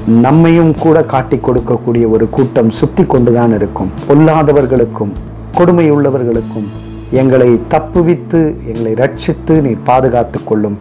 நம்மையும் கூட காட்டி கொடுக்கக்கூடிய ஒரு கூட்டம் சுத்தி கொண்டுதான் இருக்கும் பொல்லாதவர்களுக்கும் கொடுமையுள்ளவர்களுக்கும் எங்களை தப்புவித்து எங்களை ரட்சித்து நீர் பாதுகாத்துக் கொள்ளும்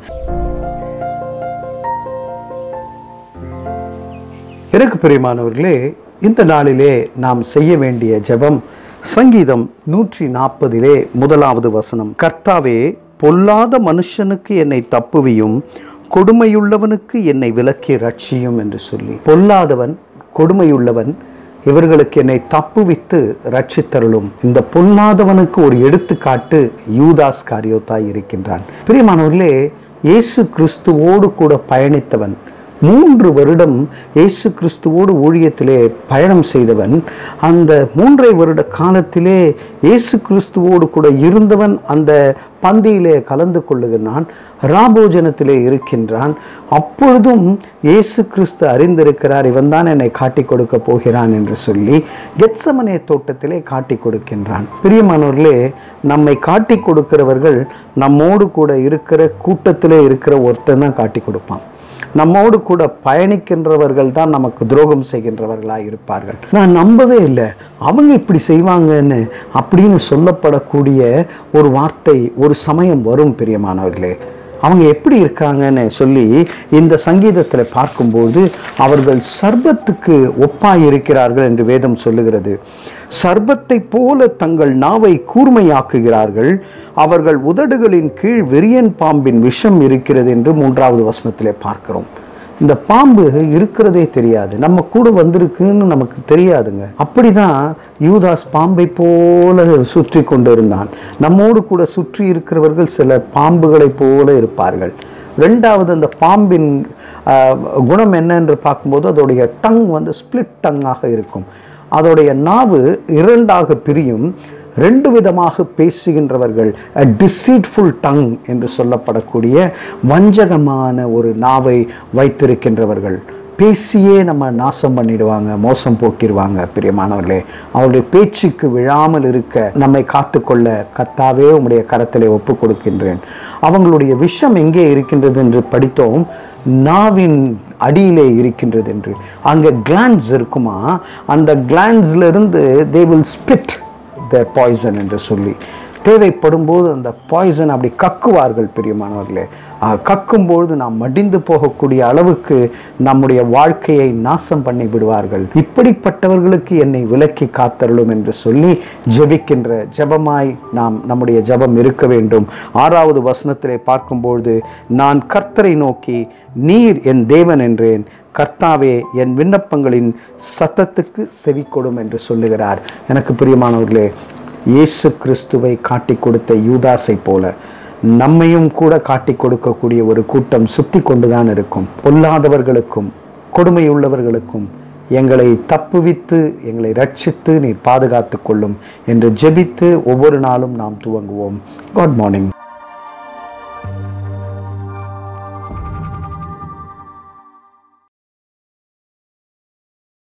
எனக்கு பிரியமானவர்களே இந்த நாளிலே நாம் செய்ய வேண்டிய ஜெபம் சங்கீதம் நூற்றி நாற்பதிலே முதலாவது வசனம் கர்த்தாவே பொல்லாத மனுஷனுக்கு என்னை தப்புவியும் கொடுமையுள்ளவனுக்கு என்னை விலக்கி ரட்சியும் என்று சொல்லி பொல்லாதவன் கொடுமையுள்ளவன் இவர்களுக்கு என்னை தப்புவித்து ரட்சித்தருளும் இந்த பொல்லாதவனுக்கு ஒரு எடுத்துக்காட்டு யூதாஸ் காரியோத்தாய் இருக்கின்றான் பிரியமானவர்களே இயேசு கிறிஸ்துவோடு கூட பயணித்தவன் மூன்று வருடம் இயேசு கிறிஸ்துவோடு ஊழியத்திலே பயணம் செய்தவன் அந்த மூன்றை வருட காலத்திலே இயேசு கிறிஸ்துவோடு கூட இருந்தவன் அந்த பந்தியிலே கலந்து கொள்ளுகிறான் ராபோஜனத்திலே இருக்கின்றான் அப்பொழுதும் இயேசு கிறிஸ்து அறிந்திருக்கிறார் இவன் தான் என்னை காட்டி கொடுக்க போகிறான் என்று சொல்லி கெத்சமனே தோட்டத்திலே காட்டி கொடுக்கின்றான் பிரியமானவர்களே நம்மை காட்டி கொடுக்கிறவர்கள் நம்மோடு கூட இருக்கிற கூட்டத்திலே இருக்கிற ஒருத்தன் தான் காட்டி கொடுப்பான் நம்மோடு கூட பயணிக்கின்றவர்கள் தான் நமக்கு துரோகம் செய்கின்றவர்களாக இருப்பார்கள் நான் நம்பவே இல்லை அவங்க இப்படி செய்வாங்கன்னு அப்படின்னு சொல்லப்படக்கூடிய ஒரு வார்த்தை ஒரு சமயம் வரும் பிரியமானவர்களே அவங்க எப்படி இருக்காங்கன்னு சொல்லி இந்த சங்கீதத்தில் பார்க்கும்போது அவர்கள் சர்பத்துக்கு ஒப்பாய் இருக்கிறார்கள் என்று வேதம் சொல்லுகிறது சர்பத்தை போல தங்கள் நாவை கூர்மையாக்குகிறார்கள் அவர்கள் உதடுகளின் கீழ் விரியன் பாம்பின் விஷம் இருக்கிறது என்று மூன்றாவது வசனத்திலே பார்க்கிறோம் இந்த பாம்பு இருக்கிறதே தெரியாது நம்ம கூட வந்திருக்குன்னு நமக்கு தெரியாதுங்க அப்படிதான் யூதாஸ் பாம்பை போல சுற்றி கொண்டு இருந்தான் நம்மோடு கூட சுற்றி இருக்கிறவர்கள் சில பாம்புகளைப் போல இருப்பார்கள் ரெண்டாவது அந்த பாம்பின் ஆஹ், குணம் என்ன என்று பார்க்கும்போது அதோடைய டங் வந்து ஸ்பிளிட் டங்காக இருக்கும் அதோடைய நாவு இரண்டாக பிரியும் ரெண்டு விதமாக பேசுகின்றவர்கள் டிசீட்ஃபுல் டங் என்று சொல்லப்படக்கூடிய வஞ்சகமான ஒரு நாவை வைத்திருக்கின்றவர்கள் பேசியே நம்ம நாசம் பண்ணிடுவாங்க மோசம் போக்கிடுவாங்க பிரியமானவர்களே அவருடைய பேச்சுக்கு விழாமல் இருக்க நம்மை காத்துக்கொள்ள கர்த்தாவே உம்முடைய கரத்திலே ஒப்பு கொடுக்கின்றேன் அவங்களுடைய விஷம் எங்கே இருக்கின்றது என்று படித்தோம் நாவின் அடியிலே இருக்கின்றது என்று அங்கே கிளான்ஸ் இருக்குமா அந்த கிளான்ஸ்ல இருந்து they will spit the poison என்று சொல்லி தேவைப்படும் போது அந்த பாய்சன் அப்படி கக்குவார்கள் பிரியமானவர்களே ஆஹ், கக்கும்போது நாம் மடிந்து போகக்கூடிய அளவுக்கு நம்முடைய வாழ்க்கையை நாசம் பண்ணி விடுவார்கள் இப்படிப்பட்டவர்களுக்கு என்னை விலக்கி காத்தருளும் என்று சொல்லி ஜெபிக்கின்ற ஜெபமாய் நாம் நம்முடைய ஜெபம் இருக்க வேண்டும் ஆறாவது வசனத்திலே பார்க்கும்பொழுது நான் கர்த்தரை நோக்கி நீர் என் தேவன் என்றேன் கர்த்தாவே என் விண்ணப்பங்களின் சத்தத்துக்கு செவிக்கொடும் என்று சொல்லுகிறார் எனக்கு பிரியமானவர்களே இயேசு கிறிஸ்துவை காட்டிக் கொடுத்த யூதாஸை போல நம்மையும் கூட காட்டிக் கொடுக்கக்கூடிய ஒரு கூட்டம் சுத்தி கொண்டுதான் இருக்கும் பொல்லாதவர்களுக்கும் கொடுமையுள்ளவர்களுக்கும் எங்களை தப்புவித்து எங்களை ரட்சித்து நீர் பாதுகாத்துக் கொள்ளும் என்று ஜெபித்து ஒவ்வொரு நாளும் நாம் துவங்குவோம் குட் மார்னிங்